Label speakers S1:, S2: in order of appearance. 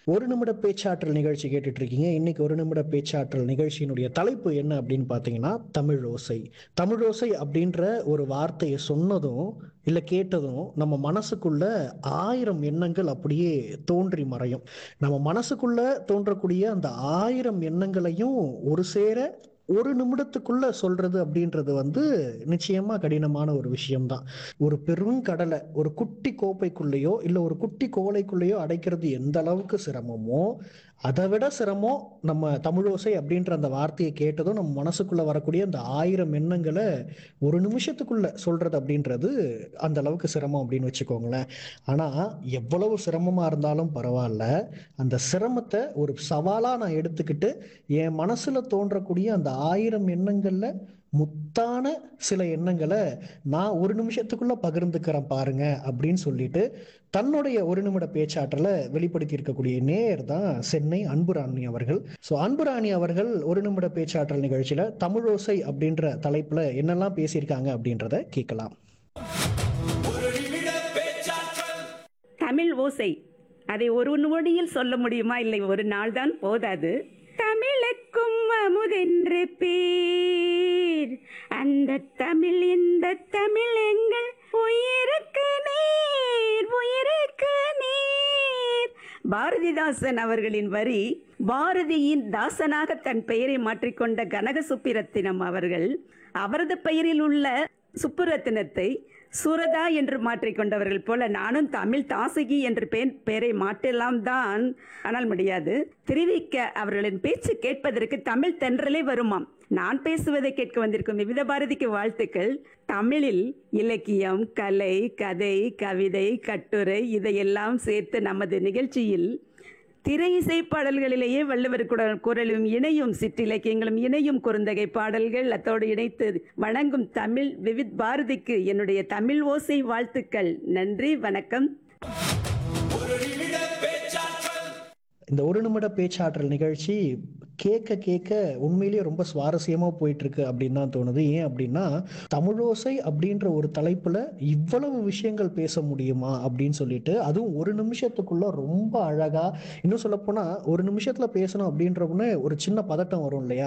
S1: ஒரு நிமிட பேச்சாற்றல் நிகழ்ச்சி கேட்டுட்டு இருக்கீங்க இன்னைக்கு ஒரு நிமிட பேச்சாற்றல் நிகழ்ச்சியினுடைய தலைப்பு என்ன அப்படின்னு பார்த்தீங்கன்னா தமிழ் ஓசை தமிழ் ஓசை அப்படின்ற ஒரு வார்த்தையை சொன்னதும் இல்லை கேட்டதும் நம்ம மனசுக்குள்ள ஆயிரம் எண்ணங்கள் அப்படியே தோன்றி மறையும் நம்ம மனசுக்குள்ள தோன்றக்கூடிய அந்த ஆயிரம் எண்ணங்களையும் ஒரு சேர ஒரு நிமிடத்துக்குள்ள சொல்றது அப்படின்றது வந்து நிச்சயமா கடினமான ஒரு விஷயம்தான் ஒரு பெரும் கடலை ஒரு குட்டி கோப்பைக்குள்ளேயோ இல்லை ஒரு குட்டி கோலைக்குள்ளேயோ அடைக்கிறது எந்த அளவுக்கு சிரமமோ அதை விட சிரமம் நம்ம தமிழோசை அப்படின்ற அந்த வார்த்தையை கேட்டதும் நம்ம மனசுக்குள்ள வரக்கூடிய அந்த ஆயிரம் எண்ணங்களை ஒரு நிமிஷத்துக்குள்ள சொல்றது அப்படின்றது அந்த அளவுக்கு சிரமம் அப்படின்னு வச்சுக்கோங்களேன் ஆனா எவ்வளவு சிரமமா இருந்தாலும் பரவாயில்ல அந்த சிரமத்தை ஒரு சவாலா நான் எடுத்துக்கிட்டு என் மனசுல தோன்றக்கூடிய அந்த ஆயிரம் எண்ணங்கள்ல முத்தான சில எண்ணங்களை நான் ஒரு நிமிஷத்துக்குள்ள பகிர்ந்துக்கிறேன் பாருங்க அப்படின்னு சொல்லிட்டு தன்னுடைய ஒரு நிமிட பேச்சாற்றலை வெளிப்படுத்தி இருக்கக்கூடிய நேர் தான் சென்னை அன்புராணி அவர்கள் ஸோ அன்புராணி அவர்கள் ஒரு நிமிட பேச்சாற்றல் நிகழ்ச்சியில தமிழோசை அப்படின்ற தலைப்புல என்னெல்லாம் பேசியிருக்காங்க அப்படின்றத கேட்கலாம்
S2: தமிழ் ஓசை அதை ஒரு நொடியில் சொல்ல முடியுமா இல்லை ஒரு நாள் தான் போதாது தமிழுக்கும் அமுதென்று பேர் அந்த தமிழ் இந்த தமிழ் எங்கள் உயிருக்கு நீர் உயிருக்கு நீர் பாரதிதாசன் அவர்களின் வரி பாரதியின் தாசனாக தன் பெயரை மாற்றிக்கொண்ட கனக சுப்பிரத்தினம் அவர்கள் அவரது பெயரில் உள்ள சுப்புரத்தினத்தை சுரதா என்று மாற்றிக்கொண்டவர்கள் போல நானும் தமிழ் தாசகி என்று பெயர் பெயரை மாற்றலாம் தான் ஆனால் முடியாது திருவிக்க அவர்களின் பேச்சு கேட்பதற்கு தமிழ் தென்றலே வருமாம் நான் பேசுவதை கேட்க வந்திருக்கும் விவித பாரதிக்கு வாழ்த்துக்கள் தமிழில் இலக்கியம் கலை கதை கவிதை கட்டுரை இதையெல்லாம் சேர்த்து நமது நிகழ்ச்சியில் திரை இசை பாடல்களிலேயே வள்ளுவர் குட- குரலும் இணையும் சிற்றிலக்கியங்களும் இணையும் குறுந்தகை பாடல்கள் அத்தோடு இணைத்து வணங்கும் தமிழ் விவித் பாரதிக்கு என்னுடைய தமிழ் ஓசை வாழ்த்துக்கள் நன்றி வணக்கம்
S1: இந்த ஒரு நிமிட பேச்சாற்றல் நிகழ்ச்சி கேட்க கேட்க உண்மையிலேயே ரொம்ப சுவாரஸ்யமா போயிட்டு இருக்கு அப்படின்னு தான் தோணுது ஏன் அப்படின்னா தமிழோசை அப்படின்ற ஒரு தலைப்புல இவ்வளவு விஷயங்கள் பேச முடியுமா அப்படின்னு சொல்லிட்டு அதுவும் ஒரு நிமிஷத்துக்குள்ள ரொம்ப அழகா இன்னும் சொல்ல போனா ஒரு நிமிஷத்துல பேசணும் அப்படின்றவுடனே ஒரு சின்ன பதட்டம் வரும் இல்லையா